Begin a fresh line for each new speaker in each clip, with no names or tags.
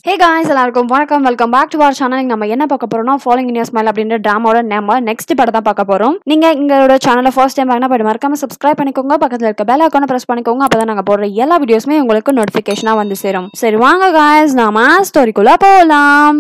ஹே guys எல்லாருக்கும் வணக்கம் welcome back to our channel நம்ம என்ன பார்க்க போறோம்னா ஃபாலோயிங் இன் ஸ்மைல் அப்படின்ற டிராமாவோட நம்ம நெக்ஸ்ட் படம் தான் பார்க்க போறோம் நீங்க எங்களோட சேனலை ஃபர்ஸ்ட் டைம் வாங்கினா போய் மறக்காம சப்ஸ்கிரைப் பண்ணிக்கோங்க பக்கத்துல இருக்க பெல் ஐக்கான பிரஸ் பண்ணிக்கோங்க அப்பதான் நாங்க போடுற எல்லா வீடியோஸுமே உங்களுக்கு நோட்டிபிகேஷனா வந்து சேரும் சரி வாங்க காய்ஸ் நாம ஸ்டோரிக்குள்ள போகலாம்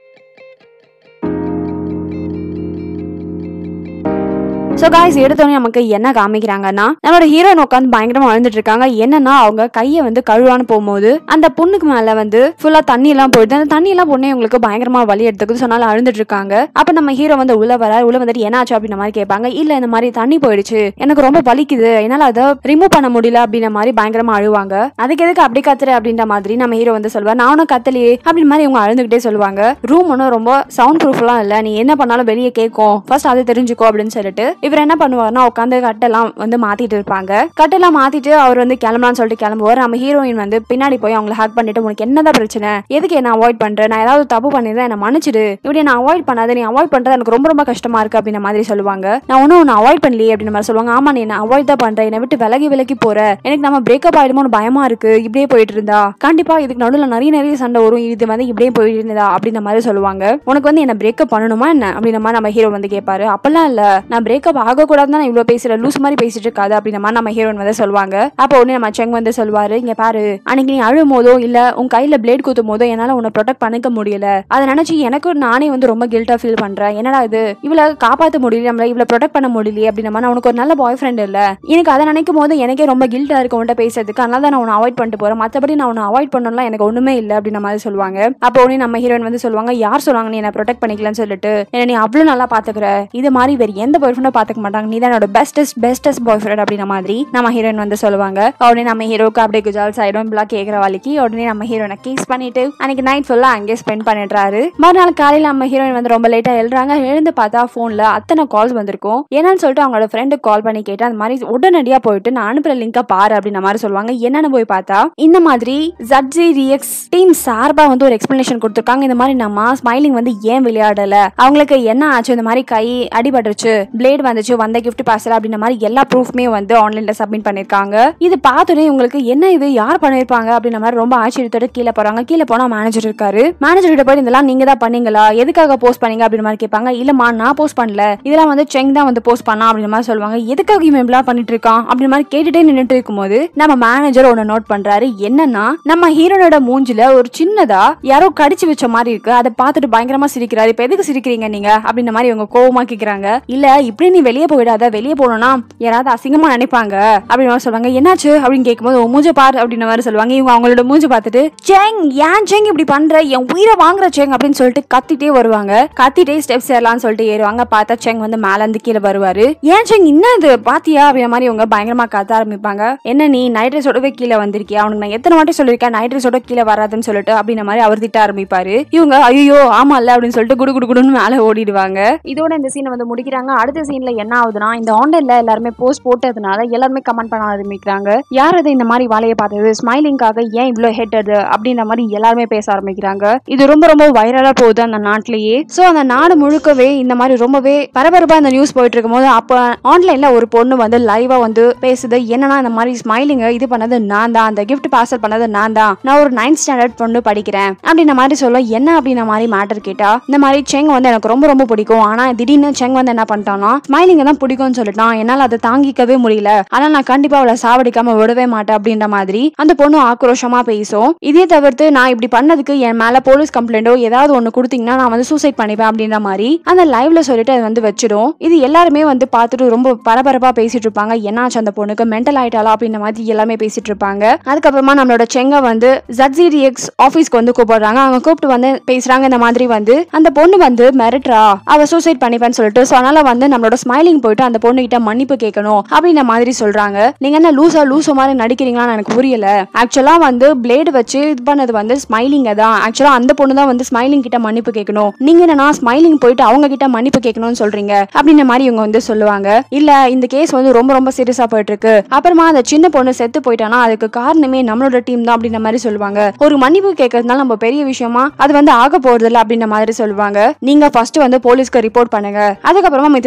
ஸோ காய்ஸ் எடுத்தோடனே நமக்கு என்ன காமிக்கிறாங்கன்னா நம்மளோட ஹீரோயின் உட்காந்து பயங்கரமா அழுந்துட்டு இருக்காங்க என்னன்னா அவங்க கையை வந்து கழுவான்னு போகும்போது அந்த பொண்ணுக்கு மேல வந்து ஃபுல்லா தண்ணி எல்லாம் போயிடுது அந்த தண்ணி எல்லாம் பொண்ணு இவங்களுக்கு பயங்கரமா வலி எடுத்துக்குது சொன்னாலும் அழுந்துட்டு இருக்காங்க அப்ப நம்ம ஹீரோ வந்து உள்ள வர உள்ள வந்துட்டு என்னாச்சு அப்படின்ற மாதிரி கேட்பாங்க இல்ல இந்த மாதிரி தண்ணி போயிடுச்சு எனக்கு ரொம்ப வலிக்குது என்னால அதை ரிமூவ் பண்ண முடியல அப்படின்ற மாதிரி பயங்கரமா அழுவாங்க அதுக்கு எதுக்கு அப்படி கத்துற அப்படின்ற மாதிரி நம்ம ஹீரோ வந்து சொல்லுவார் நானும் கத்தலையே அப்படின்ற மாதிரி இவங்க அழுந்துகிட்டே சொல்லுவாங்க ரூம் ஒன்றும் ரொம்ப சவுண்ட் ப்ரூஃப்லாம் இல்ல நீ என்ன பண்ணாலும் வெளியே கேட்கும் ஃபர்ஸ்ட் அதை தெரிஞ்சுக்கோ அப்படின்னு சொல்லிட்டு இவர் என்ன பண்ணுவார்னா உட்காந்து கட்டெல்லாம் வந்து மாத்திட்டு இருப்பாங்க கட்டெல்லாம் மாத்திட்டு அவர் வந்து கிளம்பலாம்னு சொல்லிட்டு கிளம்புவார் நம்ம ஹீரோயின் வந்து பின்னாடி போய் அவங்கள ஹேக் பண்ணிட்டு உனக்கு என்னதான் பிரச்சனை எதுக்கு என்ன அவாய்ட் பண்ற நான் ஏதாவது தப்பு பண்ணிருந்தேன் என்ன மன்னிச்சிடு இப்படி நான் அவாய்ட் பண்ணாத நீ அவாய்ட் பண்றது எனக்கு ரொம்ப ரொம்ப கஷ்டமா இருக்கு அப்படின்ற மாதிரி சொல்லுவாங்க நான் ஒன்னும் உன்னை அவாய்ட் பண்ணலையே அப்படின்ற மாதிரி சொல்லுவாங்க ஆமா நீ என்ன அவாய்ட் தான் பண்ற என்னை விட்டு விலகி விலகி போற எனக்கு நம்ம பிரேக்கப் ஆயிடுமோன்னு பயமா இருக்கு இப்படியே போயிட்டு இருந்தா கண்டிப்பா இதுக்கு நடுவில் நிறைய நிறைய சண்டை வரும் இது வந்து இப்படியே போயிட்டு இருந்தா அப்படின்ற மாதிரி சொல்லுவாங்க உனக்கு வந்து என்ன பிரேக்கப் பண்ணணுமா என்ன அப்படின்ற மாதிரி நம்ம ஹீரோ வந்து கேட்பாரு அப்பெல்லாம் இல்ல நான் பிரேக்கப் ஆகக்கூடாது தான் இவ்வளவு பேசுறேன் லூஸ் மாதிரி பேசிட்டு இருக்காது அப்படின்ற மாதிரி நம்ம ஹீரோயின் வந்து சொல்லுவாங்க அப்போ உடனே நம்ம செங் வந்து சொல்லுவாரு இங்க பாரு அன்னைக்கு நீ அழும் போதோ இல்ல உன் கையில பிளேட் குத்தும் போதோ என்னால உன்னை ப்ரொடெக்ட் பண்ணிக்க முடியல அதை நினைச்சு எனக்கு நானே வந்து ரொம்ப கில்ட்டா ஃபீல் பண்றேன் என்னடா இது இவளை காப்பாத்த முடியல நம்மள இவளை ப்ரொடெக்ட் பண்ண முடியலையே அப்படின்ற மாதிரி நான் உனக்கு ஒரு நல்ல பாய் ஃப்ரெண்ட் இல்ல எனக்கு அதை நினைக்கும் போது எனக்கே ரொம்ப கில்ட்டா இருக்கு உன்கிட்ட பேசுறதுக்கு அதனால தான் நான் உன்னை அவாய்ட் பண்ணிட்டு போறேன் மத்தபடி நான் உன்னை அவாய்ட் பண்ணலாம் எனக்கு ஒண்ணுமே இல்லை அப்படின்ற மாதிரி சொல்லுவாங்க அப்போ உடனே நம்ம ஹீரோயின் வந்து சொல்லுவாங்க யார் சொல்லுவாங்க நீ என்ன ப்ரொடெக்ட் பண்ணிக்கலாம்னு சொல்லிட்டு என்ன நீ அவ்வளவு நல்லா பாத்துக்கிற இது மாதிரி வேற எந்த பாய் ஃப்ரெண்டும் பாத்துக்க மாட்டாங்க நீ தான் என்னோட பெஸ்டஸ்ட் பெஸ்டஸ்ட் பாய் ஃப்ரெண்ட் அப்படின்ற மாதிரி நம்ம ஹீரோயின் வந்து சொல்லுவாங்க உடனே நம்ம ஹீரோக்கு அப்படியே குஜால் சைடும் இப்படிலாம் கேட்குற வழிக்கு உடனே நம்ம ஹீரோனை கேஸ் பண்ணிட்டு அன்னைக்கு நைட் ஃபுல்லா அங்கேயே ஸ்பெண்ட் பண்ணிடுறாரு மறுநாள் காலையில நம்ம ஹீரோயின் வந்து ரொம்ப லேட்டா எழுறாங்க எழுந்து பார்த்தா போன்ல அத்தனை கால்ஸ் வந்திருக்கும் என்னன்னு சொல்லிட்டு அவங்களோட ஃப்ரெண்டுக்கு கால் பண்ணி கேட்டு அந்த மாதிரி உடனடியா போயிட்டு நான் அனுப்புற லிங்கை பாரு அப்படின்ற மாதிரி சொல்லுவாங்க என்னன்னு போய் பார்த்தா இந்த மாதிரி ஜட்ஜி ரியக்ஸ் டீம் சார்பா வந்து ஒரு எக்ஸ்பிளனேஷன் கொடுத்துருக்காங்க இந்த மாதிரி நம்ம ஸ்மைலிங் வந்து ஏன் விளையாடல அவங்களுக்கு என்ன ஆச்சு இந்த மாதிரி கை அடிபட்டுருச்சு பிளேட் வந்துச்சு வந்த கிஃப்ட் பார்சல் அப்படின்ற மாதிரி எல்லா ப்ரூஃப்மே வந்து ஆன்லைன்ல சப்மிட் பண்ணிருக்காங்க இது பார்த்தோன்னே உங்களுக்கு என்ன இது யார் பண்ணிருப்பாங்க அப்படின்ற மாதிரி ரொம்ப ஆச்சரியத்தோட கீழே போறாங்க கீழே போனா மேனேஜர் இருக்காரு மேனேஜர் கிட்ட போய் இதெல்லாம் நீங்க தான் பண்ணீங்களா எதுக்காக போஸ்ட் பண்ணீங்க அப்படின்ற மாதிரி கேட்பாங்க இல்லம்மா நான் போஸ்ட் பண்ணல இதெல்லாம் வந்து செங் தான் வந்து போஸ்ட் பண்ணா அப்படின்ற மாதிரி சொல்லுவாங்க எதுக்காக இவன் இப்படிலாம் பண்ணிட்டு இருக்கான் அப்படின்ற மாதிரி கேட்டுட்டே நின்றுட்டு இருக்கும்போது நம்ம மேனேஜர் ஒன்னு நோட் பண்றாரு என்னன்னா நம்ம ஹீரோனோட மூஞ்சில ஒரு சின்னதா யாரோ கடிச்சு வச்ச மாதிரி இருக்கு அதை பார்த்துட்டு பயங்கரமா சிரிக்கிறாரு இப்ப எதுக்கு சிரிக்கிறீங்க நீங்க அப்படின்ற மாதிரி இவங்க கோவமா கேக்குறாங்க இல்ல இப்படி நீ வெளியே போயிடாத வெளியே போனோம்னா யாராவது அசிங்கமா நினைப்பாங்க அப்படின்னு மாதிரி சொல்லுவாங்க என்னாச்சு அப்படின்னு கேட்கும்போது உன் மூஞ்ச பாரு அப்படின்ற மாதிரி சொல்லுவாங்க இவங்க அவங்களோட மூஞ்ச பார்த்துட்டு சேங் ஏன் சேங் இப்படி பண்ற என் உயிரை வாங்குற சேங் அப்படின்னு சொல்லிட்டு கத்திட்டே வருவாங்க கத்திட்டே ஸ்டெப்ஸ் ஏறலாம்னு சொல்லிட்டு ஏறுவாங்க பார்த்தா செங் வந்து மேல இருந்து கீழே வருவாரு ஏன் செங் என்ன இது பாத்தியா அப்படின்ற மாதிரி இவங்க பயங்கரமா கத்த ஆரம்பிப்பாங்க என்ன நீ நைட் ரைஸோடவே கீழே வந்திருக்கியா அவனுக்கு நான் எத்தனை வாட்டி சொல்லியிருக்கேன் நைட் ரைஸோட கீழே வராதுன்னு சொல்லிட்டு அப்படின்ற மாதிரி அவர் திட்ட ஆரம்பிப்பாரு இவங்க ஐயோ ஆமா இல்ல அப்படின்னு சொல்லிட்டு குடு குடு குடுன்னு மேல ஓடிடுவாங்க இதோட இந்த சீனை வந்து முடிக்கிறாங்க அடுத்த சீன்ல என்ன ஆகுதுன்னா இந்த ஆன்லைன்ல எல்லாருமே போஸ்ட் போட்டதுனால எல்லாருமே கமெண்ட் பண்ண ஆரம்பிக்கிறாங்க யார் அது இந்த மாதிரி வேலையை பார்த்தது ஸ்மைலிங்காக ஏன் இவ்வளவு ஹெட்டது அப்படின்ற மாதிரி எல்லாருமே பேச ஆரம்பிக்கிறாங்க இது ரொம்ப ரொம்ப வைரலா போகுது அந்த நாட்டிலேயே சோ அந்த நாடு முழுக்கவே இந்த மாதிரி ரொம்பவே பரபரப்பா இந்த நியூஸ் போயிட்டு இருக்கும் போது அப்ப ஆன்லைன்ல ஒரு பொண்ணு வந்து லைவா வந்து பேசுது என்னன்னா இந்த மாதிரி ஸ்மைலிங்க இது பண்ணது நான் தான் அந்த கிஃப்ட் பார்சல் பண்ணது நான் தான் நான் ஒரு நைன்த் ஸ்டாண்டர்ட் பொண்ணு படிக்கிறேன் அப்படின்ற மாதிரி சொல்ல என்ன அப்படின்ற மாதிரி மேட்டர் கேட்டா இந்த மாதிரி செங் வந்து எனக்கு ரொம்ப ரொம்ப பிடிக்கும் ஆனா திடீர்னு செங் வந்து என்ன பண்ணிட்டான்னா ஸ்மைலிங்க தான் பிடிக்கும்னு சொல்லிட்டான் என்னால அதை தாங்கிக்கவே முடியல ஆனா நான் கண்டிப்பா அவளை சாவடிக்காம விடவே மாட்டேன் அப்படின்ற மாதிரி அந்த பொண்ணு ஆக்ரோஷமா பேசும் இதே தவிர்த்து நான் இப்படி பண்ணதுக்கு என் மேல போலீஸ் கம்ப்ளைண்டோ ஏதாவது ஒண்ணு கொடுத்தீங்கன்னா நான் வந்து சூசைட் பண்ணிப்பேன் அப்படின்ற மாதிரி அந்த லைவ்ல சொல்லிட்டு அது வந்து வச்சிடும் இது எல்லாருமே வந்து பார்த்துட்டு ரொம்ப பரபரப்பா பேசிட்டு இருப்பாங்க என்னாச்சு அந்த பொண்ணுக்கு மென்டல் ஆயிட்டாளா அப்படின்ற மாதிரி எல்லாமே பேசிட்டு இருப்பாங்க அதுக்கப்புறமா நம்மளோட செங்க வந்து ஜட்ஜிடிஎக்ஸ் ஆஃபீஸ்க்கு வந்து கூப்பிடுறாங்க அவங்க கூப்பிட்டு வந்து பேசுறாங்க இந்த மாதிரி வந்து அந்த பொண்ணு வந்து மிரட்டுறா அவ சூசைட் பண்ணிப்பேன்னு சொல்லிட்டு ஸோ அதனால வந்து நம்மளோட ஸ்மைலிங் போயிட்டு அந்த பொண்ணு கிட்ட மன்னிப்பு கேட்கணும் அப்படின்ற மாதிரி சொல்றாங்க நீங்க என்ன லூசா லூசோ மாதிரி நடிக்கிறீங்களான்னு எனக்கு புரியல ஆக்சுவலா வந்து பிளேடு வச்சு இது பண்ணது வந்து ஸ்மைலிங்க தான் ஆக்சுவலா அந்த பொண்ணு தான் வந்து ஸ்மைலிங் கிட்ட மன்னிப்பு கேட்கணும் நீங்க என்னன்னா ஸ்மைலிங் போயிட்டு அவங்க கிட்ட மன்னிப்பு கேட்கணும்னு சொல்றீங்க அப்படின்ற மாதிரி இவங்க வந்து சொல்லுவாங்க இல்ல இந்த கேஸ் வந்து ரொம்ப ரொம்ப சீரியஸா போயிட்டு இருக்கு அப்புறமா அந்த சின்ன பொண்ணு செத்து போயிட்டானா அதுக்கு காரணமே நம்மளோட டீம் தான் அப்படின்ற மாதிரி சொல்லுவாங்க ஒரு மன்னிப்பு கேட்கறதுனால நம்ம பெரிய விஷயமா அது வந்து ஆக போறது இல்ல அப்படின்ற மாதிரி சொல்லுவாங்க நீங்க ஃபர்ஸ்ட் வந்து போலீஸ்க்கு ரிப்போர்ட் பண்ணுங்க அதுக்கப்புறமா மித்ததெல்லாம் பாருங்க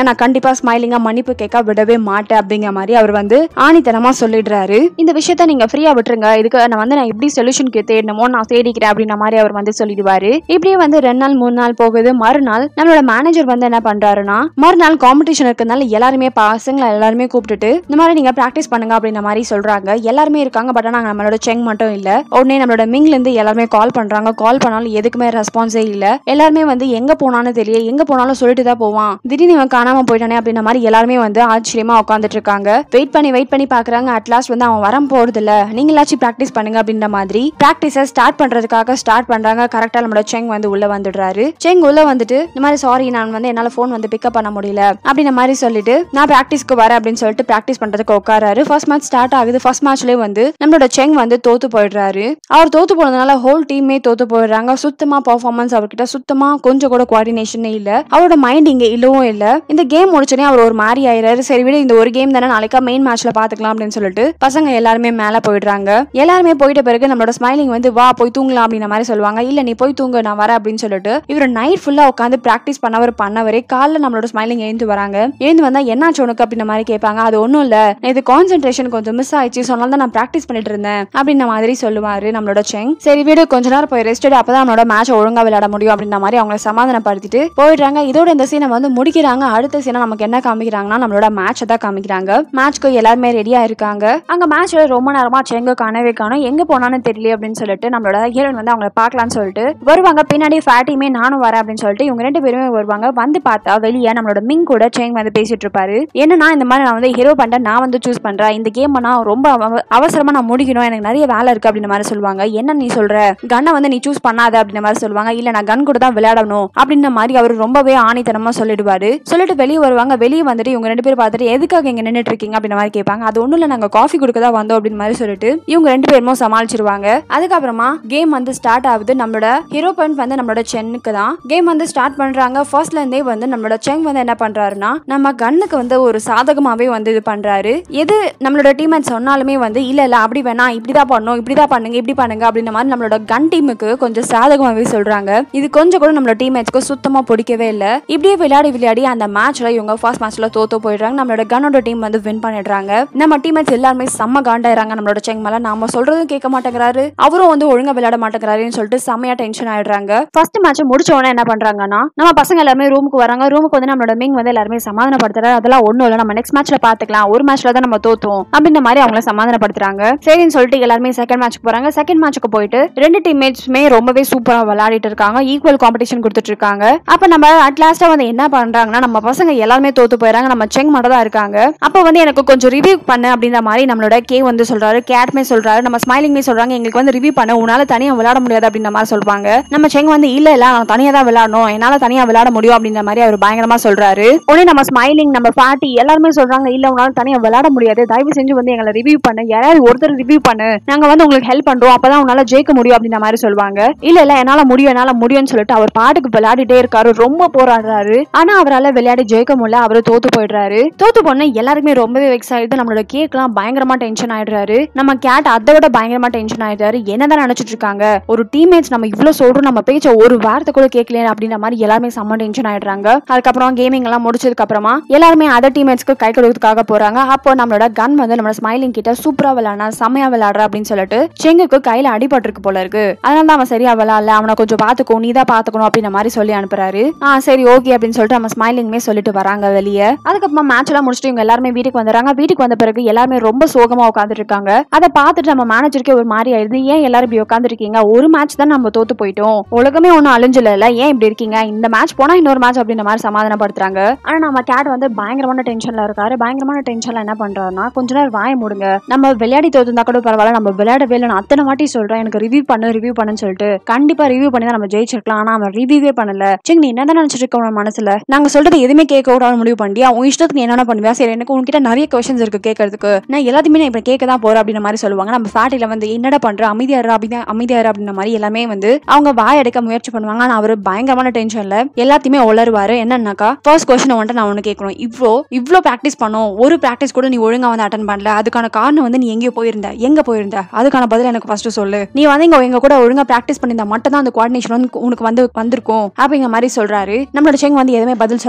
நான் கண்டிப்பா ஸ்மைலிங்கா மன்னிப்பு கேட்க விடவே மாட்டேன் அப்படிங்கிற மாதிரி அவர் வந்து ஆணித்தனமா சொல்லிடுறாரு இந்த விஷயத்த நீங்க ஃப்ரீயா விட்டுருங்க இதுக்கு நான் வந்து நான் எப்படி சொல்யூஷன் தேடணுமோ நான் தேடிக்கிறேன் அப்படின்ற மாதிரி அவர் வந்து சொல்லிடுவாரு இப்படியே வந்து ரெண்டு நாள் மூணு நாள் போகுது மறுநாள் நம்மளோட மேனேஜர் வந்து என்ன பண்றாருன்னா மறுநாள் காம்படிஷன் இருக்கிறதுனால எல்லாருமே பசங்களை எல்லாருமே கூப்பிட்டுட்டு இந்த மாதிரி நீங்க பிராக்டிஸ் பண்ணுங்க அப்படின்ற மாதிரி சொல்றாங்க எல்லாருமே இருக்காங்க பட் ஆனா நம்மளோட செங் மட்டும் இல்ல உடனே நம்மளோட மிங்ல இருந்து எல்லாருமே கால் பண்றாங்க கால் பண்ணாலும் எதுக்குமே ரெஸ்பான்ஸே இல்ல எல்லாருமே வந்து எங்க போனான்னு தெரியல எங்க போனாலும் சொல்லிட்டு தான் போவான் திடீர்னு இவன் காணாம போயிட்டானே அப்படின்ற மாதிரி எல்லாருமே வந்து ஆச்சரியமா உட்காந்துட்டு இருக்காங்க வெயிட் பண்ணி வெயிட் பண்ணி பாக்குறாங்க அட்லாஸ்ட் வந்து அவன் வரம் போறது இல்ல நீங்களாச்சும் பிராக்டிஸ் பண்ணுங்க அப்படின்ற மாதிரி பிராக்டிஸை ஸ்டார்ட் பண்றதுக்காக ஸ்டார்ட் பண்றாங்க கரெக்டா நம்மளோட செங் வந்து உள்ள வந்துடுறாரு செங் உள்ள வந்துட்டு இந்த மாதிரி சாரி நான் வந்து என்னால ஃபோன் வந்து பிக்கப் பண்ண முடியல அப்படின்ற மாதிரி சொல்லிட்டு நான் பிராக்டிஸ்க்கு வரேன் அப்படின்னு சொல்லிட்டு பிராக்டிஸ் பண்றதுக்கு உட்காராரு ஃபர்ஸ்ட் மேட்ச் ஸ்டார்ட் ஆகுது ஃபர்ஸ்ட் மேட்ச்லயே வந்து நம்மளோட செங் வந்து தோத்து போயிடுறாரு அவர் தோத்து போனதுனால ஹோல் டீமே தோத்து போயிடுறாங்க சுத்தமா பர்ஃபார்மன்ஸ் அவர்கிட்ட சுத்தமா கொஞ்சம் கூட கோஆர்டினேஷனே இல்ல அவரோட மைண்ட் இங்க இல்லவும் இல்ல இந்த கேம் முடிச்சோடனே அவர் ஒரு மாதிரி ஆயிராரு சரி விட இந்த ஒரு கேம் தானே நாளைக்கா மெயின் மேட்ச்ல பாத்துக்கலாம் அப்படின்னு சொல்லிட்டு பசங்க எல்லாருமே மேல போயிடுறாங்க எல்லாருமே போயிட்ட பிறகு நம்மளோட ஸ்மைலிங் வந்து வா போய் தூங்கலாம் அப்படின்ற மாதிரி சொல்லுவாங்க இல்ல நீ போய் தூங்கு நான் வரேன் அப்படின்னு சொல்லிட்டு இவர் நைட் ஃபுல்லா உட்காந்து பிராக்டிஸ் பண்ணவர் பண்ணவரே காலைல நம்மளோட ஸ்மைலிங் எழுந்து வராங்க எழுந்து வந்தா என்னாச்சு உனக்கு அப்படின்ற மாதிரி கேட்பாங்க அது ஒண்ணும் இல்ல இது கான்சென்ட்ரேஷன் கொஞ்சம் மிஸ் ஆயிடுச்சு சொன்னால தான் நான் பிராக்டிஸ் பண்ணிட்டு இருந்தேன் அப்படின்ற மாதிரி சொல்லுவாரு நம்மளோட செங் சரி வீடு கொஞ்ச நேரம் போய் ரெஸ்ட் எடு அப்பதான் நம்மளோட மேட்ச் ஒழுங்கா விளையாட முடியும் அப்படின்ற மாதிரி அவங்கள சமாதானப்படுத்திட்டு போயிடுறாங்க இதோட இந்த சீனை வந்து முடிக்கிறாங்க அடுத்த சீனை நமக்கு என்ன காமிக்கிறாங்கன்னா நம்மளோட மேட்சை தான் காமிக்கிறாங்க மேட்ச்க்கு எல்லாருமே ரெடியா இருக்காங்க அங்க மேட்ச்ல ரொம்ப நேரமா செங்க காணவே காணும் எங்க போனான்னு தெரியல அப்படின்னு சொல்லிட்டு நம்மளோட ஹீரோயின் வந்து அவங்கள பார்க்கலாம்னு சொல்லிட்டு வருவாங்க பின்னாடி ஃபேட்டியுமே நானும் வரேன் அப்படின்னு சொல்லிட்டு இவங்க ரெண்டு பேருமே வருவாங்க வந்து பார்த்தா வெளியே நம்மளோட மிங் கூட செங் வந்து பேசிட்டு இருப்பாரு என்னன்னா இந்த மாதிரி நான் வந்து ஹீரோ பண்ணிட்டேன் நான் வந்து சூஸ் பண்றேன் இந்த கேம் நான் ரொம்ப அவ- அவசரமா நான் முடிக்கணும் எனக்கு நிறைய வேலை இருக்கு அப்படின்ற மாதிரி சொல்லுவாங்க என்ன நீ சொல்ற கன்னை வந்து நீ சூஸ் பண்ணாத அப்படின்ற மாதிரி சொல்லுவாங்க இல்ல நான் கன் கூட தான் விளையாடணும் அப்படின்ற மாதிரி அவர் ரொம்பவே ஆணித்தனமா சொல்லிடுவாரு சொல்லிட்டு வெளியே வருவாங்க வெளியே வந்துட்டு இவங்க ரெண்டு பேரும் பார்த்துட்டு எதுக்காக இங்க நின்னுட்டு இருக்கீங்க அப்படின்ற மாதிரி கேட்பாங்க அது ஒண்ணும் இல்ல நாங்க காஃபி கொடுக்க தான் வந்தோம் அப்படின்னு மாதிரி சொல்லிட்டு இவங்க ரெண்டு பேருமே சமாளிச்சிருவாங்க அதுக்கப்புறமா கேம் வந்து ஸ்டார்ட் ஆகுது நம்மளோட ஹீரோ பாயிண்ட் வந்து நம்மளோட சென்னுக்கு தான் கேம் வந்து ஸ்டார்ட் பண்றாங்க ஃபர்ஸ்ட்ல இருந்தே வந்து நம்மளோட செங் வந்து என்ன பண்றாருன்னா நம்ம கண்ணுக்கு வந்து ஒரு சாதகமாவே வந்து இது பண்றாரு எது நம்மளோட டீம்மேட் சொன்னாலுமே வந்து இல்ல இல்ல அப்படி வேணா இப்படிதான் பண்ணணும் இப்படிதான் பண்ணுங்க இப்படி பண்ணுங்க அப்படின்ற மாதிரி நம்மளோட கன் டீமுக்கு கொஞ்சம் சாதகமாவே சொல்றாங்க இது கொஞ்சம் கூட நம்மளோட டீம்மேட்ஸ்க்கு சுத்தமா பிடிக்கவே இல்ல இப்படியே விளையாடி விளையாடி அந்த மேட்ச்ல இவங்க ஃபர்ஸ்ட் மேட்ச்ல தோத்து போயிடுறாங்க நம்மளோட கன்னோட டீம் வந்து வின் பண்ணிடுறாங்க நம்ம டீம்மேட்ஸ் எல்லாருமே செம்ம காண்டாயிராங்க நம்மளோட செங் மேல நாம சொல்றதும் கேட்க மாட்டேங்கிறாரு அவரும் வந்து ஒழுங்கா விளையாட மாட்டேங்கிறாருன்னு சொல்லிட்டு செம்மையா டென்ஷன் ஆயிடுறாங்க ஃபர்ஸ்ட் மேட்ச் முடிச்ச உடனே என்ன பண்றாங்கன்னா நம்ம பசங்க எல்லாருமே ரூமுக்கு வராங்க ரூமுக்கு வந்து நம்மளோட மிங் வந்து எல்லாருமே சமாதானப்படுத்துறாரு அதெல்லாம் ஒண்ணும் இல்ல நம்ம நெக்ஸ்ட் மேட்ச்ல பாத்துக்கலாம் ஒரு மேட்ச்ல தான் நம்ம தோத்தோம் அப்படின்ற மாதிரி அவங்கள சமாதானப்படுத்துறாங்க சரின்னு சொல்லிட்டு எல்லாருமே செகண்ட் மேட்ச்க்கு போறாங்க செகண்ட் மேட்ச்க்கு போயிட்டு ரெண்டு டீம்மேட்ஸ்மே ரொம்பவே சூப்பரா விளையாடிட்டு இருக்காங்க ஈக்குவல் காம்படிஷன் கொடுத்துட்டு இருக்காங்க அப்ப நம்ம அட் லாஸ்டா வந்து என்ன பண்றாங்கன்னா நம்ம பசங்க எல்லாருமே தோத்து போயிறாங்க நம்ம செங் மட்டும் தான் இருக்காங்க அப்ப வந்து எனக்கு கொஞ்சம் ரிவ்யூ பண்ணு அப்படின்ற மாதிரி நம்மளோட கே வந்து சொல்றாரு கேட்மே சொல்றாரு நம்ம ஸ்மைலிங்மே சொல்றாங்க எங்களுக்கு வந்து ரிவ்யூ பண்ண உன்னால தனியா விளையாட முடியாது அப்படின்ற மாதிரி சொல்றாங்க நம்ம செங் வந்து இல்ல இல்ல நான் தனியா தான் விளையாடணும் என்னால தனியா விளையாட முடியும் அப்படின்ற மாதிரி அவர் பயங்கரமா சொல்றாரு உடனே நம்ம ஸ்மைலிங் நம்ம பாட்டி எல்லாருமே சொல்றாங்க இல்ல உன்னால தனியா விளையாட முடியாது தயவு செஞ்சு வந்து எங்களை ரிவ்யூ பண்ணு யாராவது ஒருத்தர் ரிவ்யூ பண்ணு நாங்க வந்து உங்களுக்கு ஹெல்ப் பண்றோம் அப்பதான் உன்னால ஜெயிக்க முடியும் அப்படின்ற மாதிரி சொல்லுவாங்க இல்ல இல்ல என்னால முடியும் என்னால முடியும்னு சொல்லிட்டு அவர் பாட்டுக்கு விளையாடிட்டே இருக்காரு ரொம்ப போராடுறாரு ஆனா அவரால விளையாடி ஜெயிக்க முடியல அவரு தோத்து போயிடுறாரு தோத்து போன எல்லாருக்குமே ரொம்பவே வெக்ஸ் ஆயிடுது நம்மளோட கேக்லாம் பயங்கரமா டென்ஷன் ஆயிடுறாரு நம்ம கேட் அதை விட பயங்கரமா டென்ஷன் ஆயிடுறாரு என்னதான் நினைச்சிட்டு இருக்காங்க ஒரு டீம்மேட்ஸ் நம்ம இவ்வளவு சொல்றோம் நம்ம பேச்ச ஒரு வார்த்தை கூட கேட்கல அப்படின்ற மாதிரி எல்லாருமே செம்ம டென்ஷன் ஆயிடுறாங்க அதுக்கப்புறம் கேமிங் எல்லாம் முடிச்சதுக்கு அப்புறமா எல்லாருமே அதர் டீம்மேட்ஸ்க்கு கை கொடுக்கறதுக்காக போறாங்க அப்போ நம்மளோட கன் வந்து நம்ம ஸ்மைலிங் கிட்ட சூப்பரா விளையாடா செம்மையா விளையாடுற அப்படின்னு சொல்லிட்டு செங்குக்கு கையில அடிபட்டிருக்கு போல இருக்கு அதனால தான் அவன் சரியா விளையாடல அவனை கொஞ்சம் பாத்துக்கோ நீ தான் பாத்துக்கணும் அப்படின்ற மாதிரி சொல்லி அனுப்புறாரு ஆ சரி ஓகே அப்படின்னு சொல்லிட்டு நம்ம ஸ்மைலிங்குமே சொல்லிட்டு வராங்க வெளியே அதுக்கப்புறமா மேட்ச் எல்லாம் முடிச்சுட்டு இவங்க எல்லாருமே வீட்டுக்கு வந்துடுறாங்க வீட்டுக்கு வந்த பிறகு எல்லாருமே ரொம்ப சோகமா உட்காந்துட்டு இருக்காங்க அதை பார்த்துட்டு நம்ம மேனேஜருக்கே ஒரு மாதிரி ஆயிடுது ஏன் எல்லாரும் இப்படி உட்காந்துருக்கீங்க ஒரு மேட்ச் தான் நம்ம தோத்து போயிட்டோம் உலகமே ஒன்றும் அழிஞ்சல ஏன் இப்படி இருக்கீங்க இந்த மேட்ச் போனா இன்னொரு மேட்ச் அப்படின்ற மாதிரி சமாதானப்படுத்துறாங்க ஆனா நம்ம கேட் வந்து பயங்கரமான டென்ஷன்ல இருக்காரு பயங்கரமான டென்ஷன்ல என்ன பண்றாருன்னா கொஞ்ச நேரம் வாய மூடுங்க நம்ம விளையாடி தோத்துந்தா கூட பரவாயில்ல நம்ம விளையாடவே இல்லை நான் அத்தனை வாட்டி சொல்றேன் எனக்கு ரிவ்யூ பண்ணு ரிவ்யூ பண்ணுன்னு சொல்லிட்டு கண்டிப்பா ரிவ்யூ பண்ணி தான் நம்ம ஜெயிச்சிருக்கலாம் ஆனா அவன் ரிவ்யூவே பண்ணல சரி நீ என்னதான் நினைச்சிட்டு இருக்க உன் மனசுல நாங்க சொல்றது எதுவுமே கேட்க விடாம முடிவு பண்ணியா உன் இஷ்டத்துக்கு நீ என்னென்ன பண்ணுவியா சரி எனக்கு உன்கிட்ட நிறைய கொஸ்டின்ஸ் இருக்கு கேட்கறதுக்கு நான் எல்லாத்தையுமே நான் இப்ப கேட்க தான் போறேன் அப்படின்ற மாதிரி சொல்லுவாங்க நம்ம ஃபேட்டில வந்து என்னடா பண்ற அமைதியாரு அப்படின்னா அமைதியாரு அப்படின்ற மாதிரி எல்லாமே வந்து அவங்க வாய் எடுக்க முயற்சி பண்ணுவாங்க ஆனா அவர் பயங்கரமான டென்ஷன்ல எல்லாத்தையுமே உளருவாரு என்னன்னாக்கா ஃபர்ஸ்ட் கொஸ்டின் வந்துட்டு நான் உனக்கு கேட்கணும் இவ்வளோ இவ்வளோ ப்ராக்டிஸ் பண்ணோம் ஒரு ப்ராக்டிஸ் கூட நீ ஒழுங்கா வந்து அட்டன் பண்ணல அதுக்கான காரணம் வந்து நீ எங்கேயோ போயிருந்த எங்க போயிருந்த அதுக்கான பதில் எனக்கு ஃபர்ஸ்ட் சொல்லு நீ வந்து இங்க எங்க கூட ஒழுங்கா ப்ராக்டிஸ் பண்ணியிருந்தா மட்டும் தான் அந்த கோஆர்டினேஷன் வந்து உனக்கு வந்து வந்திருக்கும் அப்படிங்கிற மாதிரி சொல்றாரு நம்மளோட செங் வந்து எதுவுமே பதில் சொல்லாம இருக்காங்க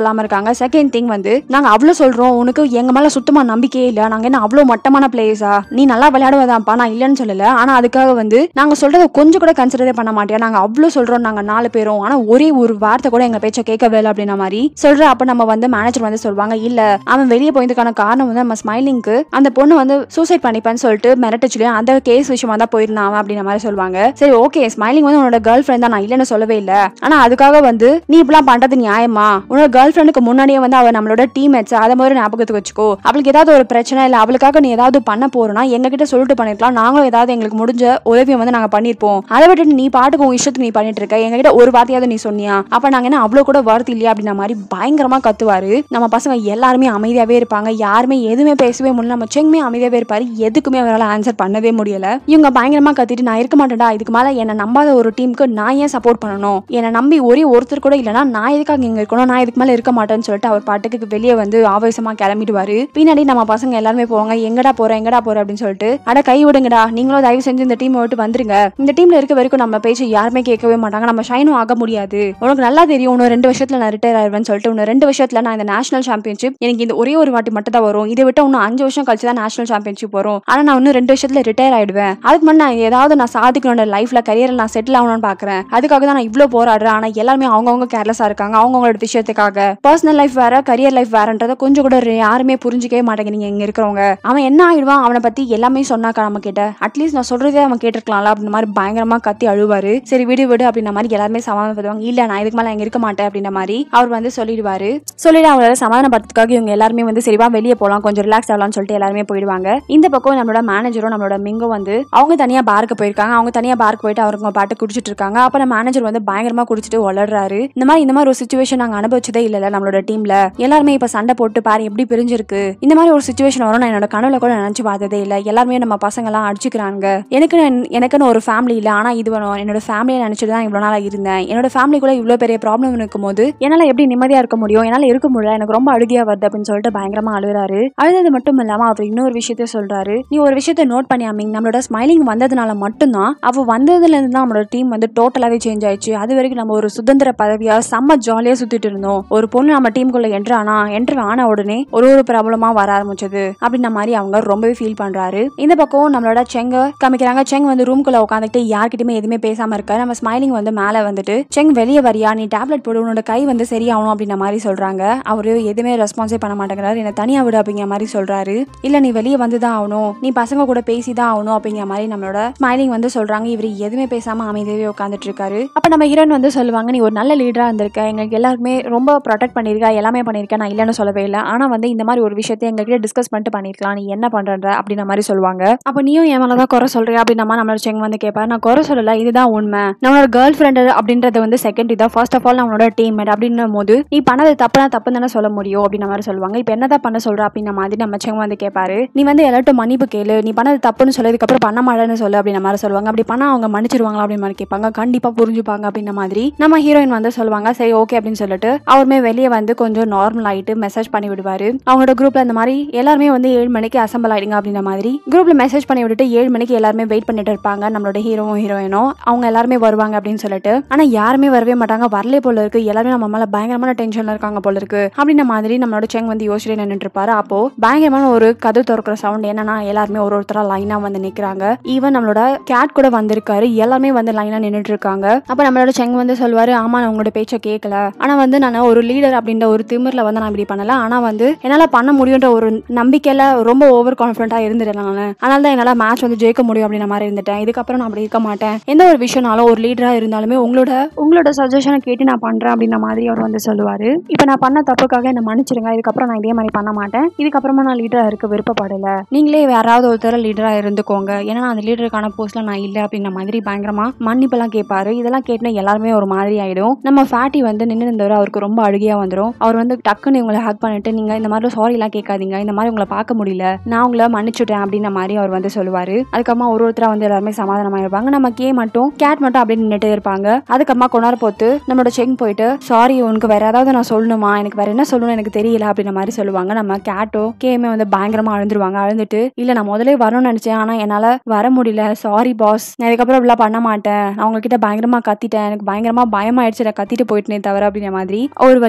சொல்றாங்க செகண்ட் திங் வந்து நாங்க அவ்வளவு சொல்றோம் உனக்கு எங்க மேல சுத்தமா நம்பிக்கையே இல்ல நாங்க என்ன அவ்வளவு மட்டமான பிளேயர்ஸா நீ நல்லா விளையாடுவதாப்பா நான் இல்லைன்னு சொல்லல ஆனா அதுக்காக வந்து நாங்க சொல்றத கொஞ்சம் கூட கன்சிடரே பண்ண மாட்டியா நாங்க அவ்வளவு சொல்றோம் நாங்க நாலு பேரும் ஆனா ஒரே ஒரு வார்த்தை கூட எங்க பேச்ச கேட்கவே இல்லை அப்படின்ற மாதிரி சொல்ற அப்ப நம்ம வந்து மேனேஜர் வந்து சொல்லுவாங்க இல்ல அவன் வெளியே போயதுக்கான காரணம் வந்து நம்ம ஸ்மைலிங்க்கு அந்த பொண்ணு வந்து சூசைட் பண்ணிப்பேன்னு சொல்லிட்டு மிரட்டச்சுலயே அந்த கேஸ் விஷயமா தான் போயிருந்தான் அவன் அப்படின்ற மாதிரி சொல்லுவாங்க சரி ஓகே ஸ்மைலிங் வந்து உன்னோட கேர்ள் ஃப்ரெண்ட் தான் நான் இல்லைன்னு சொல்லவே இல்லை ஆனா அதுக்காக வந்து நீ இப்படிலாம் பண்றது நியாயமா உன்னோட கேர்ள் ஃப்ரெண்டுக்கு முன்னாடியே வந்து அவ நம்மளோட டீம்மேட்ஸ் அதை மாதிரி ஞாபகத்துக்கு வச்சுக்கோ அவளுக்கு ஏதாவது ஒரு பிரச்சனை இல்லை அவளுக்காக நீ ஏதாவது பண்ண போறோம்னா எங்க கிட்ட சொல்லிட்டு பண்ணிருக்கலாம் நாங்களும் ஏதாவது எங்களுக்கு முடிஞ்ச உதவியை வந்து நாங்க பண்ணிருப்போம் அதை விட்டுட்டு நீ பாட்டுக்கு உன் இஷ்டத்துக்கு நீ பண்ணிட்டு இருக்க எங்க கிட்ட ஒரு வார்த்தையாவது நீ சொன்னியா அப்ப நாங்க என்ன அவ்வளவு கூட வார்த்தை இல்லையா அப்படின்ற மாதிரி பயங்கரமா கத்துவாரு நம்ம பசங்க எல்லாருமே அமைதியாவே இருப்பாங்க யாருமே எதுவுமே பேசவே முடியல நம்ம செங்குமே அமைதியாவே இருப்பாரு எதுக்குமே அவரால் ஆன்சர் பண்ணவே முடியல இவங்க பயங்கரமா கத்திட்டு நான் இருக்க மாட்டேன்டா இதுக்கு மேல என்ன நம்பாத ஒரு டீமுக்கு நான் ஏன் சப்போர்ட் பண்ணணும் என்னை நம்பி ஒரே ஒருத்தர் கூட இல்லைன்னா நான் எதுக்காக இங்க இருக்கணும் நான் இதுக்கு மேல இருக்க மாட்டேன்னு சொல்லிட்டு அவர் பாட்டுக்கு வெளியே வந்து ஆவேசமா கிளம்பிடுவாரு பின்னாடி நம்ம பசங்க எல்லாருமே போவாங்க எங்கடா போற எங்கடா போற அப்படின்னு சொல்லிட்டு அட கை விடுங்கடா நீங்களும் தயவு செஞ்சு இந்த டீம் விட்டு வந்துருங்க இந்த டீம்ல இருக்க வரைக்கும் நம்ம பேச்சு யாருமே கேட்கவே மாட்டாங்க நம்ம ஷைனும் ஆக முடியாது உனக்கு நல்லா தெரியும் இன்னும் ரெண்டு வருஷத்துல நான் ரிட்டையர் ஆயிருவேன்னு சொல்லிட்டு இன்னும் ரெண்டு வருஷத்துல நான் இந்த நேஷனல் சாம்பியன்ஷிப் எனக்கு இந்த ஒரே ஒரு வாட்டி மட்டும் தான் வரும் இதை விட்டு இன்னும் அஞ்சு வருஷம் கழிச்சு தான் நேஷனல் சாம்பியன்ஷிப் வரும் ஆனா நான் இன்னும் ரெண்டு வருஷத்துல ரிட்டையர் ஆயிடுவேன் அதுக்கு முன்னாடி நான் ஏதாவது நான் சாதிக்கணும் லைஃப்ல கரியர்ல நான் செட்டில் ஆகணும்னு பாக்குறேன் அதுக்காக தான் நான் இவ்வளவு போராடுறேன் ஆனா எல்லாருமே அவங்கவுங்க கேர்லெஸ்ஸா இருக்காங்க அவங்கவுங்களோட விஷயத்துக்காக பர்சனல் லைஃப் வேற கரியர் லைஃப் வேறன்றத கொஞ்சம் கூட re- யாருமே புரிஞ்சுக்கவே மாட்டேங்கிறீங்க இங்க இருக்கிறவங்க அவன் என்ன ஆயிடுவான் அவனை பத்தி எல்லாமே சொன்னாக்கா நம்ம கிட்ட அட்லீஸ்ட் நான் சொல்றதே அவன் கேட்டிருக்கலாம்ல அப்படின்ற மாதிரி பயங்கரமா கத்தி அழுவாரு சரி விடு விடு அப்படின்ற மாதிரி எல்லாருமே சமாதானப்படுவாங்க இல்ல நான் இதுக்கு மேல இங்க இருக்க மாட்டேன் அப்படின்ற மாதிரி அவர் வந்து சொல்லிடுவாரு சொல்லிட்டு அவங்கள சமாதானப்படுறதுக்காக இவங்க எல்லாருமே வந்து சரிவா வெளியே போலாம் கொஞ்சம் ரிலாக்ஸ் ஆகலாம்னு சொல்லிட்டு எல்லாருமே போயிடுவாங்க இந்த பக்கம் நம்மளோட மேனேஜரும் நம்மளோட மிங்கும் வந்து அவங்க தனியா பார்க்கு போயிருக்காங்க அவங்க தனியா பார்க் போயிட்டு அவருங்க பாட்டு குடிச்சிட்டு இருக்காங்க அப்புறம் மேனேஜர் வந்து பயங்கரமா குடிச்சிட்டு வளர்றாரு இந்த மாதிரி இந்த மாதிரி ஒரு சுச்சுவேஷன் நாங்க அனுபவிச்சதே இல்ல நம்மளோட டீம்ல எல்லாருமே இப்ப சண்டை போட்டு பாரு எப்படி பிரிஞ்சிருக்கு இந்த மாதிரி ஒரு சுச்சுவேஷன் வரும் நான் என்னோட கனவுல கூட நினைச்சு பார்த்ததே இல்ல எல்லாருமே நம்ம பசங்க எல்லாம் அடிச்சுக்கிறாங்க எனக்கு எனக்குன்னு ஒரு ஃபேமிலி இல்ல ஆனா இது வேணும் என்னோட ஃபேமிலியை நினைச்சிட்டு தான் இவ்வளவு நாளா இருந்தேன் என்னோட ஃபேமிலிக்குள்ள இவ்வளவு பெரிய ப்ராப்ளம் இருக்கும்போது என்னால எப்படி நிம்மதியா இருக்க முடியும் என்னால இருக்க முடியல எனக்கு ரொம்ப அழுகையா வருது அப்படின்னு சொல்லிட்டு பயங்கரமா அழுகுறாரு அழுது மட்டும் இல்லாம அவர் இன்னொரு விஷயத்த சொல்றாரு நீ ஒரு விஷயத்த நோட் பண்ணி அம்மிங் நம்மளோட ஸ்மைலிங் வந்ததுனால மட்டும்தான் அவ வந்ததுல இருந்து தான் நம்மளோட டீம் வந்து டோட்டலாவே சேஞ்ச் ஆயிடுச்சு அது வரைக்கும் நம்ம ஒரு சுதந்திர பதவியா செம்ம ஜாலியா சுத்திட்டு இருந்தோம் ஒரு பொண்ணு நம்ம டீமுக்குள்ள என்ட்ரு ஆனா என்ட்ரு ஆன உடனே ஒரு ஒரு ப்ராப்ளமா வர ஆரம்பிச்சது அப்படின்ற மாதிரி அவங்க ரொம்பவே ஃபீல் பண்றாரு இந்த பக்கம் நம்மளோட செங்க காமிக்கிறாங்க செங் வந்து ரூம்குள்ள உட்காந்துட்டு யார்கிட்டயுமே எதுவுமே பேசாம இருக்காரு நம்ம ஸ்மைலிங் வந்து மேல வந்துட்டு செங் வெளியே வரியா நீ டேப்லெட் போடு உன்னோட கை வந்து சரியாகணும் அப்படின்ற மாதிரி சொல்றாங்க அவரு எதுவுமே ரெஸ்பான்ஸே பண்ண மாட்டேங்கிறாரு என்ன தனியா விடு அப்படிங்கிற மாதிரி சொல்றாரு இல்ல நீ வெளியே வந்து தான் ஆகணும் நீ பசங்க கூட பேசி தான் ஆகணும் அப்படிங்கிற மாதிரி நம்மளோட ஸ்மைலிங் வந்து சொல்றாங்க இவர் எதுவுமே பேசாம அமைதியாவே உட்காந்துட்டு இருக்காரு அப்ப நம்ம ஹீரோயின் வந்து சொல்லுவாங்க நீ ஒரு நல்ல லீடரா இருந்திருக்க எங்களுக்கு எல்லாருக்குமே ரொம்ப ப்ரொடெக்ட் பண்ணிருக்க எல்லாமே பண்ணிருக்க நான் இல்லைன்னு சொல்லவே இல்லை ஆனா வந்து இந்த மாதிரி ஒரு விஷயத்தை எங்ககிட்ட டிஸ்கஸ் பண்ணிட்டு பண்ணிருக்கலாம் நீ என்ன பண்ற அப்படின்ற மாதிரி சொல்லுவாங்க அப்ப நீயும் என் மேலதான் குறை சொல்றியா அப்படின்ற மாதிரி நம்மளோட செங் வந்து கேட்பாரு நான் குறை சொல்லல இதுதான் உண்மை நம்மளோட கேர்ள் ஃப்ரெண்ட் அப்படின்றது வந்து செகண்ட் இதான் ஃபர்ஸ்ட் ஆஃப் ஆல் நம்மளோட டீம்மேட் அப்படின்னும் போது நீ பண்ணது தப்புனா தப்பு தானே சொல்ல முடியும் அப்படின்ற மாதிரி சொல்லுவாங்க இப்போ என்னதான் பண்ண சொல்ற அப்படின்ற மாதிரி நம்ம செங் வந்து கேட்பாரு நீ வந்து எல்லாட்டும் மன்னிப்பு கேளு நீ பண்ணது தப்புன்னு சொல்லதுக்கு அப்புறம் பண்ண மாட்டேன்னு சொல்லு அப்படின்ற மாதிரி சொல்லுவாங்க அப்படி பண்ணா அவங்க மன்னிச்சிருவாங்களா அப்படின்னு மாதிரி கேட்பாங்க கண்டிப்பா புரிஞ்சுப்பாங்க அப்படின்ற மாதிரி நம்ம ஹீரோயின் வந்து சொல்லுவாங்க சரி ஓகே அப்படின்னு சொல்லிட்டு அவருமே வெளியே வந்து கொஞ்சம் நார்மல் ஆயிட்டு மெசேஜ் பண்ணி விடுவாரு அவங்களோட குரூப்ல இந்த மாதிரி எல்லாருமே வந்து ஏழு மணிக்கு அசம்பிள் ஆயிடுங்க அப்படின்ற மாதிரி குரூப்ல மெசேஜ் பண்ணி விட்டுட்டு ஏழு மணிக்கு எல்லாருமே வெயிட் பண்ணிட்டு இருப்பாங்க நம்மளோட ஹீரோவும் ஹீரோயினும் அவங்க எல்லாருமே வருவாங்க அப்படின்னு சொல்லிட்டு ஆனா யாருமே வரவே மாட்டாங்க வரலே போல இருக்கு எல்லாருமே நம்ம மேல பயங்கரமான டென்ஷன்ல இருக்காங்க போல இருக்கு அப்படின்ற மாதிரி நம்மளோட செங் வந்து யோசிச்சுட்டு நின்னுட்டு இருப்பாரு அப்போ பயங்கரமான ஒரு கதை திறக்கிற சவுண்ட் என்னன்னா எல்லாருமே ஒரு ஒருத்தரா லைனா வந்து நிக்கிறாங்க ஈவன் நம்மளோட கேட் கூட வந்திருக்காரு எல்லாமே வந்து லைனா நின்னுட்டு இருக்காங்க அப்ப நம்மளோட செங் வந்து சொல்லுவாரு ஆமா நான் உங்களோட பேச்ச கேட்கல ஆனா வந்து நான் ஒரு லீடர் அப்படின்ற ஒரு திமிர்ல வந்து நான் இப்படி பண்ணல ஆனா வந்து என்னால பண்ண முடியுன்ற ஒரு நம்பிக்கையில ரொம்ப ஓவர் கான்பிடண்டா இருந்துட்டேன் நான் அதனால தான் என்னால மேட்ச் வந்து ஜெயிக்க முடியும் அப்படின்ற மாதிரி இருந்துட்டேன் இதுக்கப்புறம் நான் அப்படி இருக்க மாட்டேன் எந்த ஒரு விஷயம்னாலும் ஒரு லீடரா இருந்தாலுமே உங்களோட உங்களோட சஜஷனை கேட்டு நான் பண்றேன் அப்படின்ற மாதிரி அவர் வந்து சொல்லுவாரு இப்போ நான் பண்ண தப்புக்காக என்ன மன்னிச்சிருங்க இதுக்கப்புறம் நான் இதே மாதிரி பண்ண மாட்டேன் இதுக்கப்புறமா நான் லீடரா இருக்க விருப்பப்படல நீங்களே யாராவது ஒருத்தர லீடரா இருந்துக்கோங்க ஏன்னா நான் அந்த லீடருக்கான போஸ்ட்ல நான் இல்லை அப்படின்ற மாதிரி பயங்கரமா மன்னிப்பெல்லாம் கேட்பாரு இதெல்லாம் கேட்டுனா எல்லாருமே ஒரு மாதிரி ஆயிடும் நம்ம ஃபேட்டி வந்து நின்று இருந்தவர் அவருக்கு ரொம்ப அழுகையா வந்துடும் அவர் வந்து டக்குன்னு இவங்களை ஹேக் பண்ணிட்டு நீங்க இந்த மாதிரி சாரி எல்லாம் கேட்காதீங்க இந்த மாதிரி உங்களை பார்க்க முடியல நான் உங்களை மன்னிச்சுட்டேன் அப்படின்ற மாதிரி அவர் வந்து சொல்லுவாரு அதுக்கப்புறமா ஒரு ஒருத்தரா வந்து எல்லாருமே சமாதானமா இருப்பாங்க நம்ம கே மட்டும் கேட் மட்டும் அப்படியே நின்னுட்டே இருப்பாங்க அதுக்கப்புறமா கொண்டார போத்து நம்மளோட செக் போயிட்டு சாரி உனக்கு வேற ஏதாவது நான் சொல்லணுமா எனக்கு வேற என்ன சொல்லணும்னு எனக்கு தெரியல அப்படின்ற மாதிரி சொல்லுவாங்க நம்ம கேட்டோ கேமே வந்து பயங்கரமா அழுந்துருவாங்க அழுந்துட்டு இல்ல நான் முதல்ல வரணும்னு நினைச்சேன் ஆனா என்னால வர முடியல சாரி பாஸ் நான் இதுக்கப்புறம் இப்படிலாம் பண்ண மாட்டேன் நான் உங்ககிட்ட பயங்கரமா கத்திட்டேன் எனக்கு பயங்கரமா பயமாயிடுச்சு நான் கத்திட்டு போயிட்டேனே தவிர அப்படின்ற மாதிரி ஒரு வழியா எல்லாருமே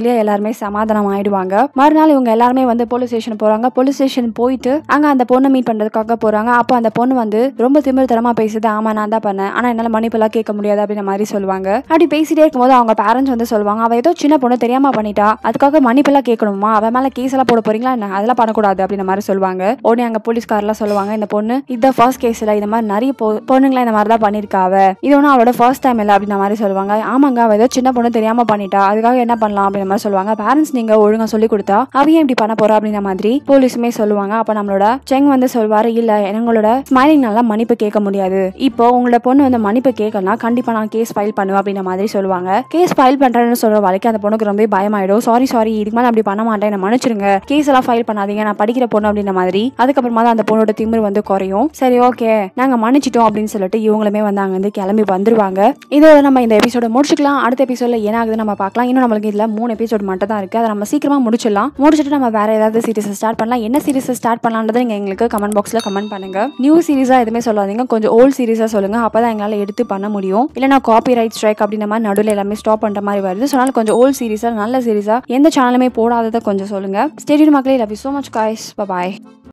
எல்லாருமே சமாதானம் ஆயிடுவாங்க மறுநாள் இவங்க எல்லாருமே வந்து போலீஸ் ஸ்டேஷன் போறாங்க போலீஸ் ஸ்டேஷன் போயிட்டு அங்க அந்த பொண்ணை மீட் பண்றதுக்காக போறாங்க அப்போ அந்த பொண்ணு வந்து ரொம்ப திமிர்த்தனமா பேசுது ஆமா நான் தான் பண்ணேன் ஆனா என்னால மன்னிப்பெல்லாம் கேட்க முடியாது அப்படின்ற மாதிரி சொல்லுவாங்க அப்படி பேசிட்டே இருக்கும்போது அவங்க பேரண்ட்ஸ் வந்து சொல்லுவாங்க அவ ஏதோ சின்ன பொண்ணு தெரியாம பண்ணிட்டா அதுக்காக மன்னிப்பெல்லாம் கேட்கணுமா அவ மேல கேஸ் எல்லாம் போட போறீங்களா என்ன அதெல்லாம் பண்ணக்கூடாது அப்படின்ற மாதிரி சொல்லுவாங்க உடனே அங்க போலீஸ்காரெல்லாம் சொல்லுவாங்க இந்த பொண்ணு இதுதான் ஃபர்ஸ்ட் கேஸ்ல இந்த மாதிரி நிறைய பொ- பொண்ணுங்களா இந்த மாதிரி தான் பண்ணிருக்கா அவ இது ஒன்றும் அவளோட ஃபர்ஸ்ட் டைம் இல்லை அப்படின்ற மாதிரி சொல்லுவாங்க ஆமாங்க அவ ஏதோ சின்ன பொண்ணு தெரியாம பண்ணிட்டா அதுக்காக என்ன பண்ணலாம் அப்படின்ற மாதிரி சொல்லுவாங்க பேரண்ட்ஸ் நீங்க ஒழுங்கா சொல்லி கொடுத்தா அவ ஏன் இப்படி பண்ண போறா அப்படின்ற மாதிரி போலீஸுமே சொல்லுவாங்க அப்ப நம்மளோட செங் வந்து சொல்வாரு இல்ல எங்களோட ஸ்மைலிங்னால மன்னிப்பு கேட்க முடியாது இப்போ உங்களோட பொண்ணு வந்து மன்னிப்பு கேட்கலாம் கண்டிப்பா நான் கேஸ் ஃபைல் பண்ணுவேன் அப்படின்ற மாதிரி சொல்லுவாங்க கேஸ் ஃபைல் பண்றேன்னு சொல்ற வரைக்கும் அந்த பொண்ணுக்கு ரொம்ப பயமாயிடும் சாரி சாரி இதுக்கு மேலே அப்படி பண்ண மாட்டேன் என்ன மன்னிச்சிருங்க கேஸ் எல்லாம் ஃபைல் பண்ணாதீங்க நான் படிக்கிற பொண்ணு அப்படின்ற மாதிரி அதுக்கப்புறமா தான் அந்த பொண்ணோட திமிர் வந்து குறையும் சரி ஓகே நாங்க மன்னிச்சிட்டோம் அப்படின்னு சொல்லிட்டு இவங்களுமே வந்து அங்க வந்து கிளம்பி வந்துருவாங்க இதோட நம்ம இந்த எபிசோட முடிச்சுக்கலாம் அடுத்த எபிசோட்ல என்ன ஆகுது நம்ம பார்க்கலாம் இன்னும் நம்மளுக்கு இதுல மூணு எபிசோட் மட்டும் தான் இருக்கு அதை நம்ம சீக்கிரமா முடிச்சிடலாம் முடிச்சிட்டு நம்ம வேற ஏதாவது சீரிஸ் ஸ்டார்ட் பண்ணலாம் என்ன சீரிஸ் ஸ்டார்ட் பண்ணலான்றதை நீங்க எங்களுக்கு கமெண்ட் பாக்ஸ்ல கமெண்ட் பண்ணுங்க நியூ சீரிஸா எதுவுமே சொல்லாதீங்க கொஞ்சம் ஓல்ட் சீரிஸா சொல்லுங்க அப்பதான் எங்களால எடுத்து பண்ண முடியும் இல்லைனா காப்பி ரைட் ஸ்ட்ரைக் அப்படின்ற மாதிரி நடுவில் எல்லாமே ஸ்டாப் பண்ற மாதிரி வருது ஸோ அதனால கொஞ்சம் ஓல்ட் சீரிஸா நல்ல சீரிஸா எந்த சேனலுமே போடாததை கொஞ்சம் சொல்லுங்க ஸ்டேடியம் மக்களே love you so much guys bye